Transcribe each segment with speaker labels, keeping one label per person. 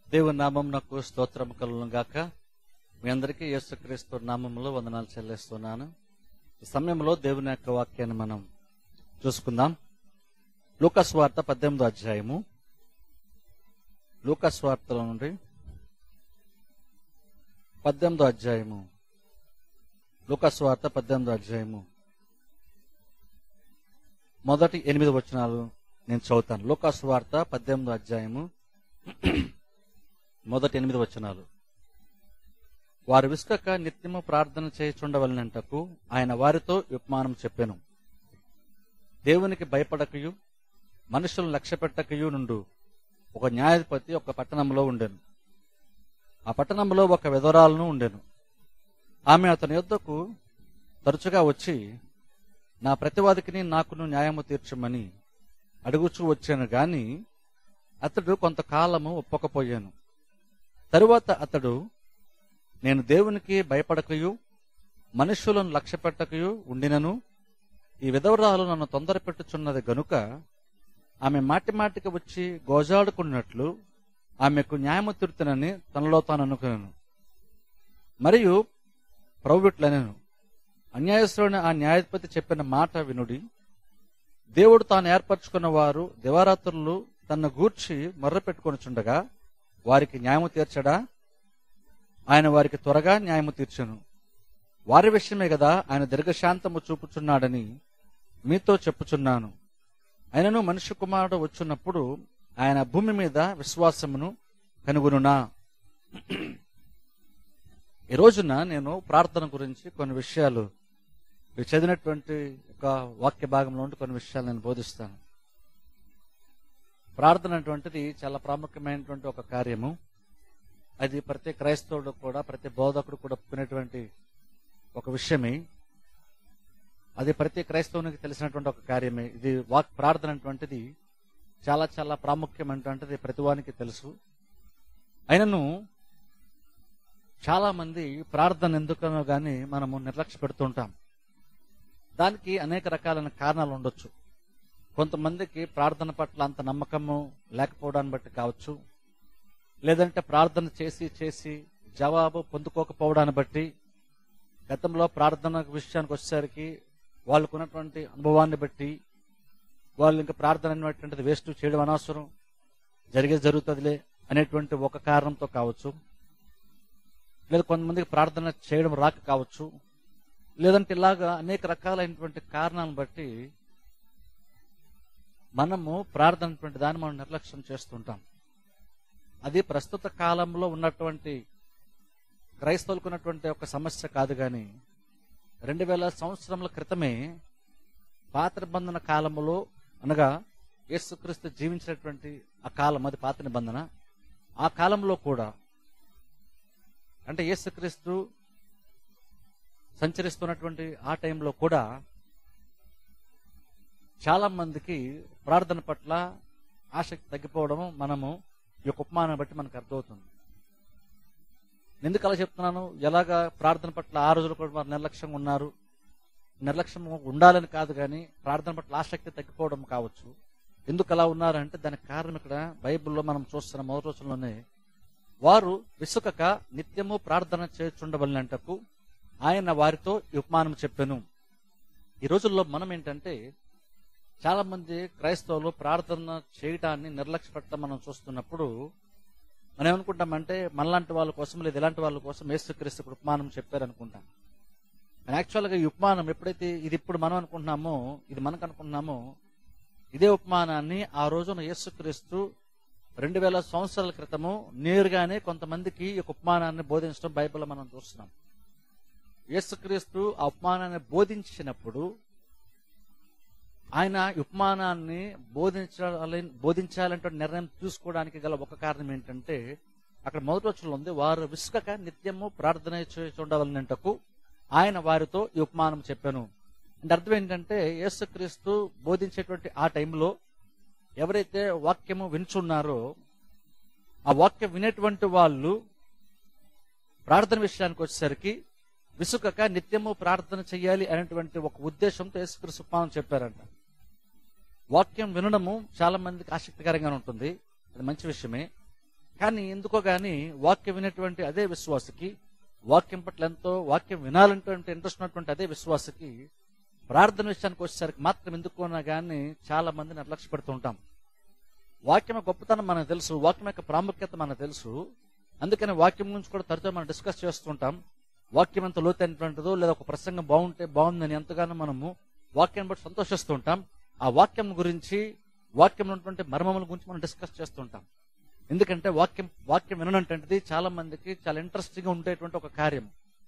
Speaker 1: దేవుని నామం నాకు స్తోత్రం కలుగును గాక మీ అందరికీ యేసుక్రీస్తు నామంలో వందనాలు చెల్లిస్తున్నాను ఈ సమయంలో దేవుని యొక్క వాక్యాన్ని మనం చూసుకుందాం లూకస్ వార్త పద్దెనిమిదో అధ్యాయము లూకస్ వార్తలో నుండి పద్దెనిమిదో అధ్యాయము లూకస్ వార్త పద్దెనిమిదో అధ్యాయము మొదటి ఎనిమిది వచనాలు నేను చదువుతాను లూకాసు వార్త పద్దెనిమిదో అధ్యాయము మొదటి ఎనిమిది వచనాలు వారు విసుకక నిత్యము ప్రార్థన చేయుచుండవలనంటకు ఆయన వారితో ఉపమానం చెప్పెను దేవునికి భయపడకయు మనుషులను లక్ష్య పెట్టకయు నుండు ఒక న్యాయాధిపతి ఒక పట్టణంలో ఉండెను ఆ పట్టణంలో ఒక విధవరాలను ఉండెను ఆమె అతని యొద్దకు తరచుగా వచ్చి నా ప్రతివాదికిని నాకును న్యాయము తీర్చమని అడుగుచూ వచ్చాను గాని అతడు కొంతకాలము ఒప్పకపోయాను తరువాత అతడు నేను దేవునికి భయపడకయు మనుష్యులను లక్ష్యపెట్టకయు ఉండినను ఈ విధవరాలు నన్ను తొందర పెట్టుచున్నది గనుక ఆమె మాటి మాటికి వచ్చి గోజాడుకున్నట్లు ఆమెకు న్యాయము తీరుతునని తనలో తాను అనుకున్నాను మరియు ప్రౌవిట్లనను అన్యాయస్తుడైన ఆ న్యాయాధిపతి చెప్పిన మాట వినుడి దేవుడు తాను ఏర్పరచుకున్న వారు దివారాత్రులు తన్ను గూర్చి మర్ర పెట్టుకొనిచుండగా వారికి న్యాయము తీర్చడా ఆయన వారికి త్వరగా న్యాయము తీర్చను వారి విషయమే కదా ఆయన దీర్ఘశాంతము చూపుచున్నాడని మీతో చెప్పుచున్నాను ఆయనను మనుష్య కుమారుడు వచ్చున్నప్పుడు ఆయన భూమి మీద విశ్వాసమును కనుగొనునా ఈ రోజున నేను ప్రార్థన గురించి కొన్ని విషయాలు మీరు చదివినటువంటి ఒక వాక్య భాగంలో ఉండి కొన్ని విషయాలు నేను బోధిస్తాను ప్రార్థన అటువంటిది చాలా ప్రాముఖ్యమైనటువంటి ఒక కార్యము అది ప్రతి క్రైస్తవుడు కూడా ప్రతి బోధకుడు కూడా ఒప్పుకునేటువంటి ఒక విషయమే అది ప్రతి క్రైస్తవునికి తెలిసినటువంటి ఒక కార్యమే ఇది వాక్ ప్రార్థన అటువంటిది చాలా చాలా ప్రాముఖ్యమైనటువంటిది ప్రతివానికి తెలుసు అయినను చాలా మంది ప్రార్థన ఎందుకనో గాని మనము నిర్లక్ష్య పెడుతుంటాం దానికి అనేక రకాలైన కారణాలు ఉండొచ్చు కొంతమందికి ప్రార్థన పట్ల అంత నమ్మకము లేకపోవడాన్ని బట్టి కావచ్చు లేదంటే ప్రార్థన చేసి చేసి జవాబు పొందుకోకపోవడాన్ని బట్టి గతంలో ప్రార్థన విషయానికి వచ్చేసరికి వాళ్ళకున్నటువంటి అనుభవాన్ని బట్టి వాళ్ళు ఇంకా ప్రార్థన అనేటువంటిది వేస్ట్ చేయడం అనవసరం జరిగేది జరుగుతుందిలే అనేటువంటి ఒక కారణంతో కావచ్చు లేదా కొంతమందికి ప్రార్థన చేయడం రాక కావచ్చు లేదంటే ఇలాగా అనేక రకాలైనటువంటి కారణాలను బట్టి మనము ప్రార్థన అనేటువంటి దాన్ని మనం నిర్లక్ష్యం చేస్తుంటాం అది ప్రస్తుత కాలంలో ఉన్నటువంటి క్రైస్తవులకు ఉన్నటువంటి ఒక సమస్య కాదు కానీ రెండు వేల సంవత్సరముల క్రితమే పాత నిబంధన కాలములో అనగా యేసుక్రీస్తు జీవించినటువంటి ఆ కాలం అది పాత నిబంధన ఆ కాలంలో కూడా అంటే యేసుక్రీస్తు సంచరిస్తున్నటువంటి ఆ టైంలో కూడా చాలా మందికి ప్రార్థన పట్ల ఆసక్తి తగ్గిపోవడం మనము ఈ యొక్క ఉపమానం బట్టి మనకు అర్థమవుతుంది ఎందుకు అలా చెప్తున్నాను ఎలాగా ప్రార్థన పట్ల ఆ రోజులు కూడా వారు నిర్లక్ష్యంగా ఉన్నారు నిర్లక్ష్యం ఉండాలని కాదు కానీ ప్రార్థన పట్ల ఆసక్తి తగ్గిపోవడం కావచ్చు ఎందుకు అలా ఉన్నారంటే దానికి కారణం ఇక్కడ బైబిల్లో మనం చూస్తున్న మొదటి రోజుల్లోనే వారు విసుకక నిత్యము ప్రార్థన చేస్తుండవలనంటకు ఆయన వారితో ఈ ఉపమానం చెప్పాను ఈ రోజుల్లో మనం ఏంటంటే చాలా మంది క్రైస్తవులు ప్రార్థన చేయటాన్ని నిర్లక్ష్య పెట్టడం మనం చూస్తున్నప్పుడు మనం ఏమనుకుంటామంటే మనలాంటి వాళ్ళ కోసం లేదా ఇలాంటి వాళ్ళ కోసం యేసుక్రీస్తు ఇప్పుడు ఉపమానం చెప్పారు అనుకుంటాం కానీ యాక్చువల్గా ఈ ఉపమానం ఎప్పుడైతే ఇది ఇప్పుడు మనం అనుకుంటున్నామో ఇది మనకు అనుకుంటున్నామో ఇదే ఉపమానాన్ని ఆ రోజున యేసుక్రీస్తు రెండు వేల సంవత్సరాల క్రితము నేరుగానే కొంతమందికి ఈ ఉపమానాన్ని బోధించడం బైబిల్లో మనం చూస్తున్నాం యేసుక్రీస్తు ఆ ఉపమానాన్ని బోధించినప్పుడు ఆయన ఉపమానాన్ని బోధించాలి బోధించాలంటే నిర్ణయం తీసుకోవడానికి గల ఒక కారణం ఏంటంటే అక్కడ మొదటి వచ్చంలో ఉంది వారు విసుకక నిత్యము ప్రార్థన చూడవలనంటకు ఆయన వారితో ఈ ఉపమానం చెప్పాను అంటే అర్థం ఏంటంటే యేసుక్రీస్తు బోధించేటువంటి ఆ టైంలో ఎవరైతే వాక్యము వించున్నారో ఆ వాక్యం వినేటువంటి వాళ్ళు ప్రార్థన విషయానికి వచ్చేసరికి విసుకక నిత్యము ప్రార్థన చేయాలి అనేటువంటి ఒక ఉద్దేశంతో యేసుక్రీస్తు ఉపమానం చెప్పారంట వాక్యం వినడము చాలా మందికి ఆసక్తికరంగా ఉంటుంది అది మంచి విషయమే కానీ ఎందుకో గాని వాక్యం వినేటువంటి అదే విశ్వాసకి వాక్యం పట్ల ఎంతో వాక్యం వినాలంటే ఇంట్రెస్ట్ ఉన్నటువంటి అదే విశ్వాసకి ప్రార్థన విషయానికి వచ్చేసరికి మాత్రం ఎందుకున్నా గానీ చాలా మంది నిర్లక్ష్య పెడుతూ ఉంటాం వాక్యం యొక్క గొప్పతనం మనకు తెలుసు వాక్యం యొక్క ప్రాముఖ్యత మనకు తెలుసు అందుకని వాక్యం గురించి కూడా తరచుగా మనం డిస్కస్ చేస్తుంటాం వాక్యం ఎంత లోతైనటువంటిదో లేదా ఒక ప్రసంగం బాగుంటే బాగుందని ఎంతగానో మనము వాక్యాన్ని బట్టి సంతోషిస్తూ ఉంటాం ఆ వాక్యం గురించి వాక్యం ఉన్నటువంటి మర్మముల గురించి మనం డిస్కస్ చేస్తుంటాం ఎందుకంటే వాక్యం వాక్యం వినడంటువంటిది చాలా మందికి చాలా ఇంట్రెస్టింగ్ గా ఉండేటువంటి ఒక కార్యం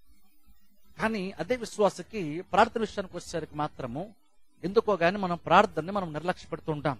Speaker 1: కానీ అదే విశ్వాసకి ప్రార్థన విషయానికి వచ్చేసరికి మాత్రము ఎందుకో గాని మనం ప్రార్థనని మనం నిర్లక్ష్య పెడుతూ ఉంటాం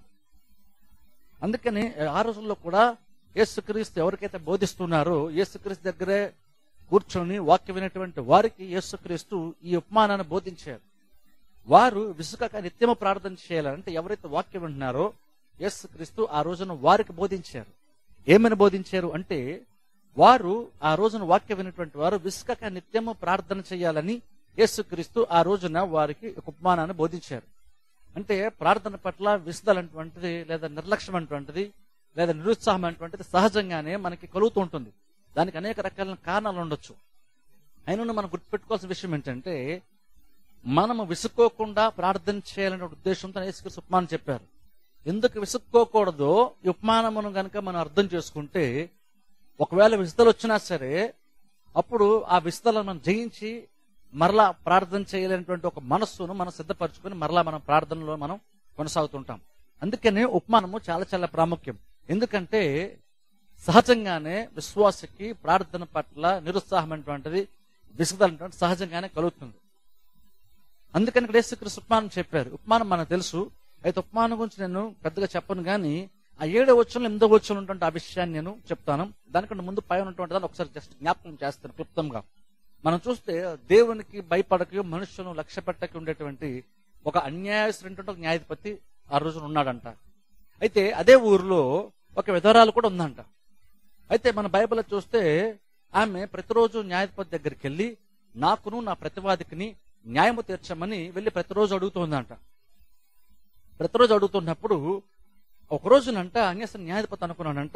Speaker 1: అందుకని ఆ రోజుల్లో కూడా యేసుక్రీస్తు ఎవరికైతే బోధిస్తున్నారో యేసుక్రీస్తు దగ్గరే కూర్చొని వాక్యం వినేటువంటి వారికి యేసుక్రీస్తు ఈ ఉపమానాన్ని బోధించారు వారు విసుకక నిత్యము ప్రార్థన చేయాలి అంటే ఎవరైతే వాక్యం వింటున్నారో యేసుక్రీస్తు ఆ రోజున వారికి బోధించారు ఏమని బోధించారు అంటే వారు ఆ రోజున వాక్యం వినటువంటి వారు విసుకక నిత్యము ప్రార్థన చేయాలని యేసుక్రీస్తు ఆ రోజున వారికి ఒక ఉపమానాన్ని బోధించారు అంటే ప్రార్థన పట్ల విసుదలటువంటిది లేదా నిర్లక్ష్యం అటువంటిది లేదా నిరుత్సాహం అటువంటిది సహజంగానే మనకి కలుగుతూ ఉంటుంది దానికి అనేక రకాల కారణాలు ఉండొచ్చు అయినా మనం గుర్తుపెట్టుకోవాల్సిన విషయం ఏంటంటే మనము విసుక్కోకుండా ప్రార్థన చేయాలనే ఉద్దేశంతో యేసుక్రీస్తు ఉపమానం చెప్పారు ఎందుకు విసుక్కోకూడదో ఈ ఉపమానమును గనుక మనం అర్థం చేసుకుంటే ఒకవేళ విసుదలు వచ్చినా సరే అప్పుడు ఆ విసుదలను మనం జయించి మరలా ప్రార్థన చేయలేనటువంటి ఒక మనస్సును మనం సిద్ధపరచుకొని మరలా మనం ప్రార్థనలో మనం కొనసాగుతుంటాం అందుకని ఉపమానము చాలా చాలా ప్రాముఖ్యం ఎందుకంటే సహజంగానే విశ్వాసకి ప్రార్థన పట్ల నిరుత్సాహం అటువంటిది విసుదలు సహజంగానే కలుగుతుంది అందుకని ఇక్కడ యేసుక్రీస్తు ఉపమానం చెప్పారు ఉపమానం మనకు తెలుసు అయితే ఉపమానం గురించి నేను పెద్దగా చెప్పను కానీ ఆ ఏడో వచ్చంలో ఎనిమిదో వచ్చంలో ఉన్నటువంటి ఆ విషయాన్ని నేను చెప్తాను దానికంటే ముందు పై ఉన్నటువంటి దాన్ని ఒకసారి జస్ట్ జ్ఞాపకం చేస్తాను క్లుప్తంగా మనం చూస్తే దేవునికి భయపడక మనుషులను లక్ష్య పెట్టక ఉండేటువంటి ఒక అన్యాయస్తుడు ఒక న్యాయాధిపతి ఆ రోజున ఉన్నాడంట అయితే అదే ఊరిలో ఒక విధవరాలు కూడా ఉందంట అయితే మన బైబిల్ చూస్తే ఆమె ప్రతిరోజు న్యాయాధిపతి దగ్గరికి వెళ్ళి నాకును నా ప్రతివాదికిని న్యాయము తీర్చమని వెళ్ళి ప్రతిరోజు అడుగుతుందంట ప్రతిరోజు అడుగుతున్నప్పుడు ఒక రోజునంట అన్యస న్యాయాధిపతి అనుకున్నాడంట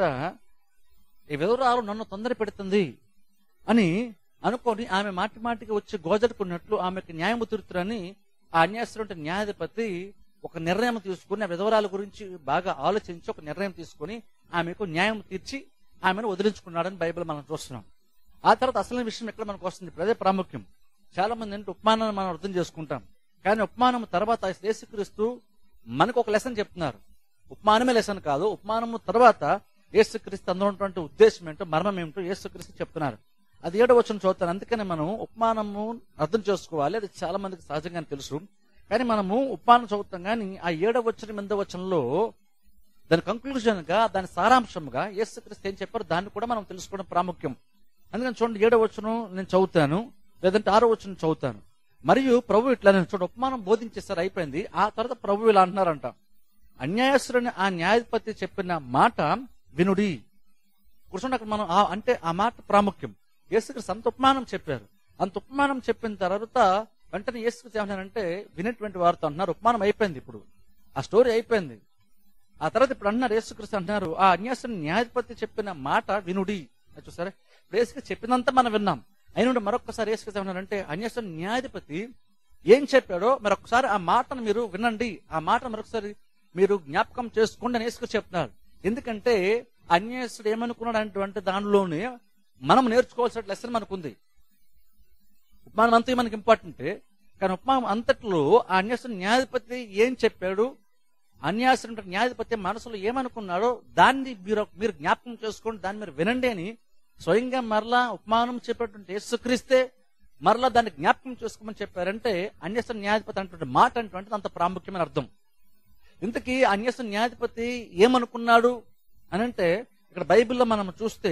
Speaker 1: ఈ విధవరాలు నన్ను తొందర పెడుతుంది అని అనుకొని ఆమె మాటి మాటికి వచ్చి గోజడుకున్నట్లు ఆమెకు న్యాయము తీరుతురని ఆ అన్యాసుడు న్యాయాధిపతి ఒక నిర్ణయం తీసుకుని ఆ విధవరాల గురించి బాగా ఆలోచించి ఒక నిర్ణయం తీసుకుని ఆమెకు న్యాయం తీర్చి ఆమెను వదిలించుకున్నాడని బైబిల్ మనం చూస్తున్నాం ఆ తర్వాత అసలు విషయం ఎక్కడ మనకు వస్తుంది ఇప్పుడు అదే ప్రాముఖ్యం చాలా మంది అంటే ఉపమానాన్ని మనం అర్థం చేసుకుంటాం కానీ ఉపమానం తర్వాత యేసుక్రీస్తు మనకు ఒక లెసన్ చెప్తున్నారు ఉపమానమే లెసన్ కాదు ఉపమానము తర్వాత యేసుక్రీస్తు అందులో ఉన్నటువంటి ఉద్దేశం ఏంటో మర్మం ఏమిటో యేసుక్రీస్తు చెప్తున్నారు అది ఏడో వచ్చిన చదువుతాను అందుకని మనం ఉపమానము అర్థం చేసుకోవాలి అది చాలా మందికి సహజంగానే తెలుసు కానీ మనము ఉపమానం చదువుతాం కానీ ఆ ఏడవ వచ్చిన ఎనిమిదవ వచనంలో దాని కంక్లూజన్ గా దాని సారాంశంగా యేసుక్రీస్తు ఏం చెప్పారో దాన్ని కూడా మనం తెలుసుకోవడం ప్రాముఖ్యం అందుకని చూడండి ఏడవ వచనం నేను చదువుతాను లేదంటే ఆరో వచనం చదువుతాను మరియు ప్రభు ఇట్లా నేను చూడండి ఉపమానం బోధించేసారు అయిపోయింది ఆ తర్వాత ప్రభు ఇలా అంటున్నారంట అన్యాయస్తుడని ఆ న్యాయపతి చెప్పిన మాట వినుడి కూర్చోండి అక్కడ మనం ఆ- అంటే ఆ మాట ప్రాముఖ్యం యేసుక్రీస్తు అంత ఉపమానం చెప్పారు అంత ఉపమానం చెప్పిన తర్వాత వెంటనే యేసుక్రీస్తు ఏమన్నారంటే వినేటువంటి వారితో అంటున్నారు ఉపమానం అయిపోయింది ఇప్పుడు ఆ స్టోరీ అయిపోయింది ఆ తర్వాత ఇప్పుడు అంటున్నారు యేసుక్రీస్తు అంటున్నారు ఆ అన్యాసుని న్యాయపతి చెప్పిన మాట వినుడి అది చూసారా ఇప్పుడు యేసుక్రీస్తు చెప్పినంత మనం విన్నాం అయిన మరొకసారి యేసుక్రీస్తు ఏమన్నారంటే అన్యాసుని న్యాయాధిపతి ఏం చెప్పాడో మరొకసారి ఆ మాటను మీరు వినండి ఆ మాటను మరొకసారి మీరు జ్ఞాపకం చేసుకోండి అని యేసుక్రీస్తు చెప్తున్నారు ఎందుకంటే అన్యాసుడు ఏమనుకున్నాడు అంటే దానిలోనే మనం నేర్చుకోవాల్సిన లెసన్ మనకుంది ఉపమానం అంతా మనకి ఇంపార్టెంటే కానీ ఉపమానం అంతట్లో ఆ అన్యాసుడు న్యాయాధిపతి ఏం చెప్పాడు అన్యాసుడు న్యాయాధిపతి మనసులో ఏమనుకున్నాడో దాన్ని మీరు మీరు జ్ఞాపకం చేసుకోండి దాన్ని మీరు వినండి అని స్వయంగా మరలా ఉపమానం చెప్పేటువంటి యేసుక్రీస్తే మరలా దాన్ని జ్ఞాపకం చేసుకోమని చెప్పారంటే అన్యస న్యాయాధిపతి అంటుంటే మాట అంటే అంత ప్రాముఖ్యమైన అర్థం ఇంతకీ అన్యస న్యాయాధిపతి ఏమనుకున్నాడు అని అంటే ఇక్కడ బైబిల్లో మనం చూస్తే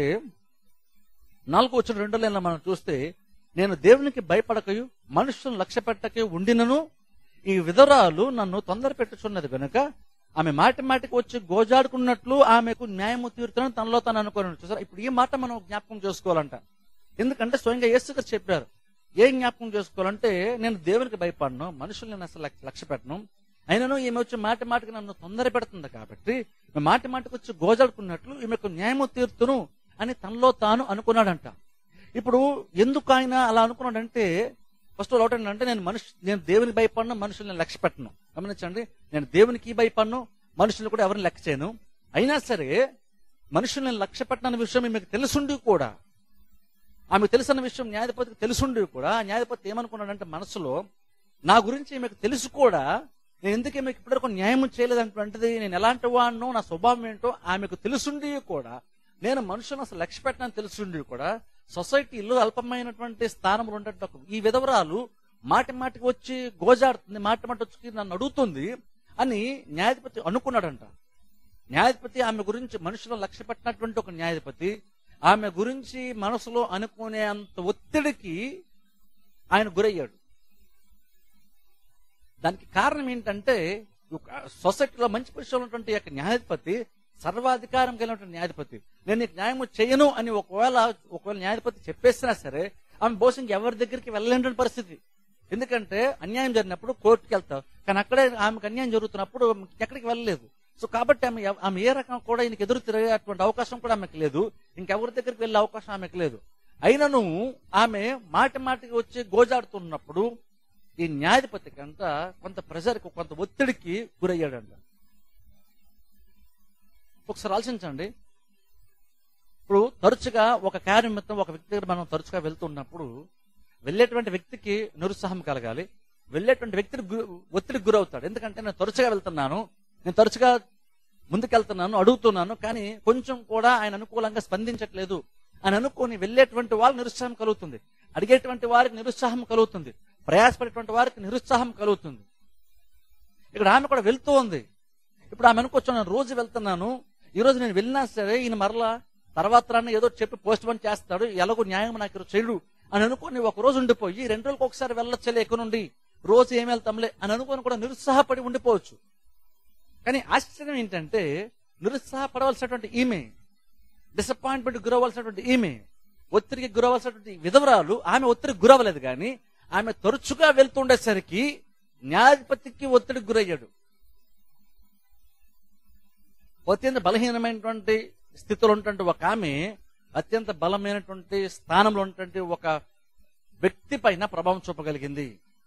Speaker 1: నాలుగు వచ్చిన రెండు లైన్లో మనం చూస్తే నేను దేవునికి భయపడకయు మనుషులను లక్ష్య పెట్టకే ఉండినను ఈ విధరాలు నన్ను తొందర పెట్టుచున్నది గనుక ఆమె మాటి మాటికి వచ్చి గోజాడుకున్నట్లు ఆమెకు న్యాయము తీరుతానని తనలో తను అనుకోను చూసారా ఇప్పుడు ఈ మాట మనం జ్ఞాపకం చేసుకోవాలంట ఎందుకంటే స్వయంగా యేసుగారు చెప్పారు ఏం జ్ఞాపకం చేసుకోవాలంటే నేను దేవునికి భయపడను మనుషుల్ని నేను అసలు లక్ష- లక్ష్య పెట్టను అయినను ఈమె వచ్చి మాటి మాటికి నన్ను తొందర పెడుతుంది కాబట్టి మేము మాటి మాటికి వచ్చి గోజాడుకున్నట్లు ఈమెకు న్యాయము తీర్తును అని తనలో తాను అనుకున్నాడంట ఇప్పుడు ఎందుకు ఆయన అలా అనుకున్నాడంటే ఫస్ట్ ఒకటి ఏంటంటే నేను మనిషి నేను దేవునికి భయపడను మనుషుల్ని లక్ష్య పెట్టను గమనించండి నేను దేవునికి భయపడను మనుషులు కూడా ఎవరిని లెక్క చేయను అయినా సరే మనుషుల్ని లక్ష్య పెట్టనన్న విషయం మీకు తెలుసుండి కూడా ఆమెకు తెలుసన్న విషయం న్యాయపతికి తెలుసుండి కూడా ఆ న్యాయపతి ఏమనుకున్నాడంటే మనసులో నా గురించి మీకు తెలుసు కూడా నేను ఎందుకు మీకు ఇప్పటివరకు న్యాయం చేయలేదంటే నేను ఎలాంటి వాడినో నా స్వభావం ఏంటో ఆమెకు తెలుసుండి కూడా నేను మనుషులను అసలు లక్ష్య పెట్టనని తెలుసుండి కూడా సొసైటీలో అల్పమైనటువంటి స్థానంలో ఉన్నట్టు ఒక- ఈ విధవరాలు మాటి మాటికి వచ్చి గోజాడుతుంది మాటి మాటి వచ్చి నన్ను అడుగుతుంది అని న్యాయాధిపతి అనుకున్నాడంట న్యాయాధిపతి ఆమె గురించి మనుషులు లక్ష్య పెట్టినటువంటి ఒక న్యాయాధిపతి ఆమె గురించి మనసులో అనుకునే అంత ఒత్తిడికి ఆయన గురయ్యాడు దానికి కారణం ఏంటంటే ఒక సొసైటీలో మంచి పొజిషన్లో ఉన్నటువంటి ఈ యొక్క న్యాయాధిపతి సర్వాధికారం కలిగినటువంటి న్యాయాధిపతి నేను నీకు న్యాయం చేయను అని ఒకవేళ ఒకవేళ న్యాయాధిపతి చెప్పేసినా సరే ఆమె బహుశా ఇంకెవరి దగ్గరికి వెళ్ళలేని పరిస్థితి ఎందుకంటే అన్యాయం జరిగినప్పుడు కోర్టుకి వెళ్తావు కానీ అక్కడే ఆమెకు అన్యాయం జరుగుతున్నప్పుడు ఎక్కడికి వెళ్ళలేదు సో కాబట్టి ఆమె ఎవ- ఆమె ఏ రకం కూడా ఈయనకి ఎదురు తిరిగేటువంటి అవకాశం కూడా ఆమెకు లేదు ఇంకెవరి దగ్గరికి వెళ్ళే అవకాశం ఆమెకు లేదు అయినను ఆమె మాటి మాటికి వచ్చి గోజాడుతున్నప్పుడు ఈ న్యాయాధిపతికి అంట కొంత ప్రెజర్కి కొంత ఒత్తిడికి గురయ్యాడంట ఒకసారి ఆలోచించండి ఇప్పుడు తరచుగా ఒక కార్యం నిమిత్తం ఒక వ్యక్తి దగ్గర మనం తరచుగా వెళ్తున్నప్పుడు వెళ్ళేటువంటి వ్యక్తికి నిరుత్సాహం కలగాలి వెళ్ళేటువంటి వ్యక్తికి గు- ఒత్తిడికి గురవుతాడు ఎందుకంటే నేను తరచుగా వెళ్తున్నాను నేను తరచుగా ముందుకెళ్తున్నాను అడుగుతున్నాను కానీ కొంచెం కూడా ఆయన అనుకూలంగా స్పందించట్లేదు అని అనుకొని వెళ్ళేటువంటి వాళ్ళు నిరుత్సాహం కలుగుతుంది అడిగేటువంటి వారికి నిరుత్సాహం కలుగుతుంది ప్రయాసపడేటువంటి వారికి నిరుత్సాహం కలుగుతుంది ఇక్కడ ఆమె కూడా వెళ్తూ ఉంది ఇప్పుడు ఆమె అనుకోవచ్చు నేను రోజు వెళ్తున్నాను ఈ రోజు నేను వెళ్ళినా సరే ఈయన మరలా తర్వాత రాన్న ఏదో చెప్పి పోస్ట్ పోన్ చేస్తాడు ఎలాగో న్యాయం నాకు ఈరోజు చేయడు అని అనుకొని ఒక రోజు ఉండిపోయి రెండు రోజులకు ఒకసారి వెళ్ళొచ్చలే ఎక్కడ నుండి రోజు ఏం వెళ్తాంలే అని అనుకొని కూడా నిరుత్సాహపడి ఉండిపోవచ్చు కానీ ఆశ్చర్యం ఏంటంటే నిరుత్సాహపడవలసినటువంటి ఈమె డిసప్పాయింట్మెంట్ గురవలసినటువంటి ఈమె ఒత్తిడికి గురవలసినటువంటి విధవరాలు ఆమె ఒత్తిడికి గురవలేదు కానీ ఆమె తరచుగా వెళ్తుండేసరికి న్యాయాధిపతికి ఒత్తిడికి గురయ్యాడు అత్యంత బలహీనమైనటువంటి స్థితిలో ఉన్నటువంటి ఒక ఆమె అత్యంత బలమైనటువంటి స్థానంలో ఉన్నటువంటి ఒక వ్యక్తి పైన ప్రభావం చూపగలిగింది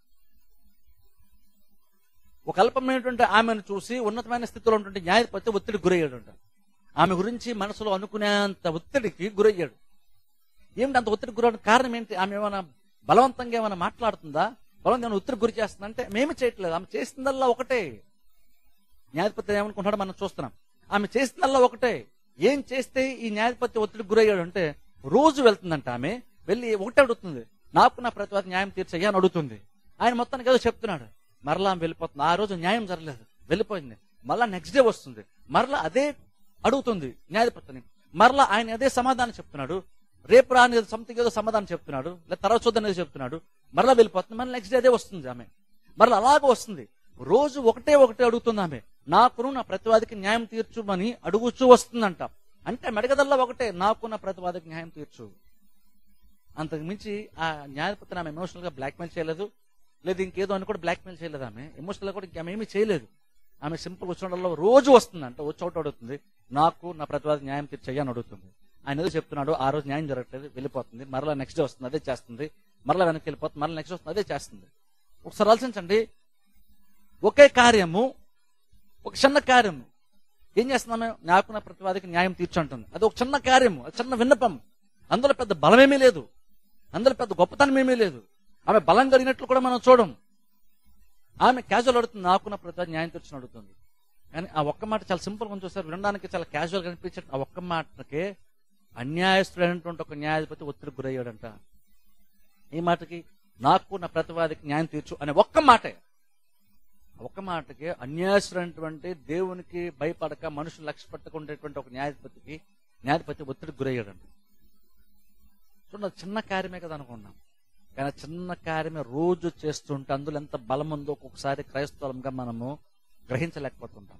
Speaker 1: ఒక అల్పమైనటువంటి ఆమెను చూసి ఉన్నతమైన స్థితిలో ఉన్నటువంటి న్యాయపతి ఒత్తిడి గురయ్యాడు ఆమె గురించి మనసులో అనుకునేంత ఒత్తిడికి గురయ్యాడు ఏమిటి అంత ఒత్తిడి గురవడం కారణం ఏంటి ఆమె ఏమైనా బలవంతంగా ఏమైనా మాట్లాడుతుందా బలవంతంగా ఏమైనా ఒత్తిడి గురి చేస్తుందంటే మేమే చేయట్లేదు ఆమె చేసిందల్లా ఒకటే న్యాయపతి ఏమనుకుంటాడో మనం చూస్తున్నాం ఆమె చేసిందల్లా ఒకటే ఏం చేస్తే ఈ న్యాయపతి ఒత్తిడికి గురయ్యాడు అంటే రోజు వెళ్తుందంట ఆమె వెళ్ళి ఒకటే అడుగుతుంది నాకు నా ప్రతివాది న్యాయం తీర్చయ్యా అని అడుగుతుంది ఆయన మొత్తానికి ఏదో చెప్తున్నాడు మరలా ఆమె వెళ్ళిపోతుంది ఆ రోజు న్యాయం జరగలేదు వెళ్ళిపోయింది మరలా నెక్స్ట్ డే వస్తుంది మరలా అదే అడుగుతుంది న్యాయపతిని మరలా ఆయన అదే సమాధానం చెప్తున్నాడు రేపు రాని సంథింగ్ ఏదో సమాధానం చెప్తున్నాడు లేదా తర్వాత చూద్దాం ఏదో చెప్తున్నాడు మరలా వెళ్ళిపోతుంది మళ్ళీ నెక్స్ట్ డే అదే వస్తుంది ఆమె మరలా అలాగే వస్తుంది రోజు ఒకటే ఒకటే అడుగుతుంది ఆమె నాకును నా ప్రతివాదికి న్యాయం తీర్చుమని అడుగుచూ వస్తుందంట అంటే మెడగదల్లా ఒకటే నాకు నా ప్రతివాదికి న్యాయం తీర్చు అంతకు మించి ఆ న్యాయపతిని ఆమె ఎమోషనల్ గా బ్లాక్మెయిల్ చేయలేదు లేదు ఇంకేదో అని కూడా బ్లాక్మెయిల్ చేయలేదు ఆమె ఎమోషనల్ గా కూడా ఇంకేమీ ఏమీ చేయలేదు ఆమె సింపుల్ వచ్చిన రోజు వస్తుందంట వచ్చి ఒకటి అడుగుతుంది నాకు నా ప్రతివాది న్యాయం తీర్చయ్యా అని అడుగుతుంది ఆయన ఏదో చెప్తున్నాడు ఆ రోజు న్యాయం జరగట్లేదు వెళ్ళిపోతుంది మరలా నెక్స్ట్ డే వస్తుంది అదే చేస్తుంది మరలా వెనక్కి వెళ్ళిపోతుంది మరలా నెక్స్ట్ వస్తుంది అదే చేస్తుంది ఒకసారి ఆలోచించండి ఒకే కార్యము ఒక చిన్న కార్యము ఏం చేస్తున్నాము నాకు నా ప్రతివాదికి న్యాయం తీర్చుంటుంది అది ఒక చిన్న కార్యము అది చిన్న విన్నపం అందులో పెద్ద బలమేమీ లేదు అందులో పెద్ద గొప్పతనం ఏమీ లేదు ఆమె బలం కలిగినట్లు కూడా మనం చూడం ఆమె క్యాజువల్ అడుగుతుంది నాకు నా ప్రతివాది న్యాయం తీర్చుని అడుగుతుంది కానీ ఆ ఒక్క మాట చాలా సింపుల్ గా చూస్తారు వినడానికి చాలా క్యాజువల్ గా అనిపించే ఆ ఒక్క మాటకే అన్యాయస్తుడైనటువంటి ఒక న్యాయాధిపతి ఒత్తిడికి గురయ్యాడంట ఈ మాటకి నాకు నా ప్రతివాదికి న్యాయం తీర్చు అనే ఒక్క మాటే ఆ ఒక్క మాటకి అన్యాయస్తుడైనటువంటి దేవునికి భయపడక మనుషులు లక్ష్య పెట్టకుండేటువంటి ఒక న్యాయాధిపతికి న్యాయాధిపతి ఒత్తిడికి గురయ్యాడంట చూడండి అది చిన్న కార్యమే కదా అనుకున్నాం కానీ ఆ చిన్న కార్యమే రోజు చేస్తుంటే అందులో ఎంత బలం ఉందో ఒక్కొక్కసారి క్రైస్తవంగా మనము గ్రహించలేకపోతుంటాం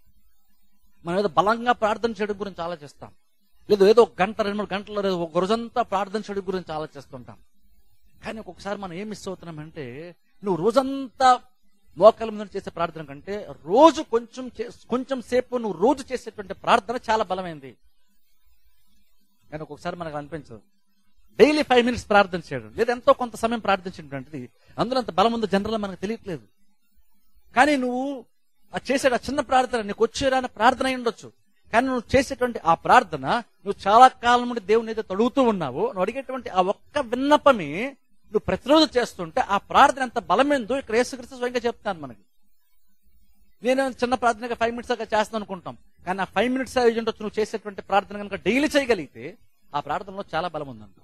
Speaker 1: మనం ఏదో బలంగా ప్రార్థన చేయడం గురించి ఆలోచిస్తాం లేదు ఏదో ఒక గంట రెండు మూడు గంటల్లో లేదు ఒక రోజంతా ప్రార్థన చేయడం గురించి ఆలోచిస్తుంటాం కానీ ఒక్కొక్కసారి మనం ఏం మిస్ అవుతున్నామంటే నువ్వు రోజంతా మోకాల మీద చేసే ప్రార్థన కంటే రోజు కొంచెం చే- కొంచెం సేపు నువ్వు రోజు చేసేటువంటి ప్రార్థన చాలా బలమైంది కానీ ఒక్కొక్కసారి మనకు అనిపించదు డైలీ ఫైవ్ మినిట్స్ ప్రార్థన చేయడం లేదా ఎంతో కొంత సమయం ప్రార్థించినటువంటిది అందులో అంత బలం ఉందో జనరల్ మనకు తెలియట్లేదు కానీ నువ్వు ఆ చేసే ఆ చిన్న ప్రార్థన నీకు వచ్చేరాని ప్రార్థన అయి ఉండొచ్చు కానీ నువ్వు చేసేటువంటి ఆ ప్రార్థన నువ్వు చాలా కాలం నుండి దేవుని ఏదో తడుగుతూ ఉన్నావు నువ్వు అడిగేటువంటి ఆ ఒక్క విన్నపమే నువ్వు ప్రతిరోజు చేస్తుంటే ఆ ప్రార్థన ఎంత బలమైందో ఇక్కడ యేసుక్రీస్తు స్వయంగా చెప్తాను మనకి నేను చిన్న ప్రార్థనగా ఫైవ్ మినిట్స్ దాకా చేస్తాను అనుకుంటాం కానీ ఆ ఫైవ్ మినిట్స్ అయి ఉండొచ్చు నువ్వు చేసేటువంటి ప్రార్థన కనుక డైలీ చేయగలిగితే ఆ ప్రార్థనలో చాలా బలం ఉందంట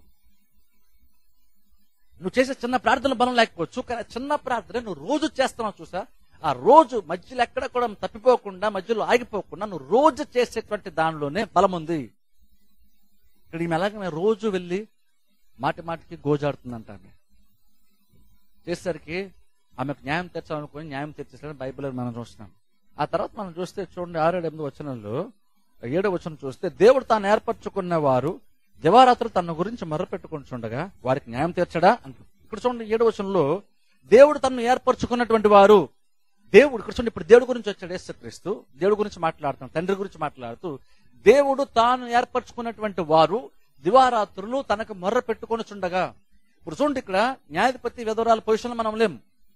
Speaker 1: నువ్వు చేసే చిన్న ప్రార్థన బలం లేకపోవచ్చు కానీ ఆ చిన్న ప్రార్థన నువ్వు రోజు చేస్తున్నావు చూసా ఆ రోజు మధ్యలో ఎక్కడ కూడా తప్పిపోకుండా మధ్యలో ఆగిపోకుండా నువ్వు రోజు చేసేటువంటి దానిలోనే బలం ఉంది ఇక్కడ ఈమె ఎలాగ రోజు వెళ్ళి మాటి మాటికి గోజాడుతుందంట ఆమె చేసేసరికి ఆమెకు న్యాయం తెచ్చాలనుకుని న్యాయం తెచ్చేసరికి బైబిల్ మనం చూస్తున్నాం ఆ తర్వాత మనం చూస్తే చూడండి ఆరు ఏడు ఎనిమిది వచనంలో ఏడో వచనం చూస్తే దేవుడు తాను ఏర్పరచుకున్న వారు దివారాత్రులు తన గురించి మర్రపెట్టుకుని చూడగా వారికి న్యాయం తీర్చడా అంటారు ఇక్కడ చూడండి ఏడో వచనంలో దేవుడు తను ఏర్పరచుకున్నటువంటి వారు దేవుడు ఇక్కడ చూడండి ఇప్పుడు దేవుడి గురించి వచ్చాడు యేసుక్రీస్తు దేవుడి గురించి మాట్లాడుతున్నాడు తండ్రి గురించి మాట్లాడుతూ దేవుడు తాను ఏర్పరచుకున్నటువంటి వారు దివారాత్రులు తనకు మొర్ర పెట్టుకొని చుండగా ఇప్పుడు చూడండి ఇక్కడ న్యాయాధిపతి విధవరాల పొజిషన్లో మనం లేము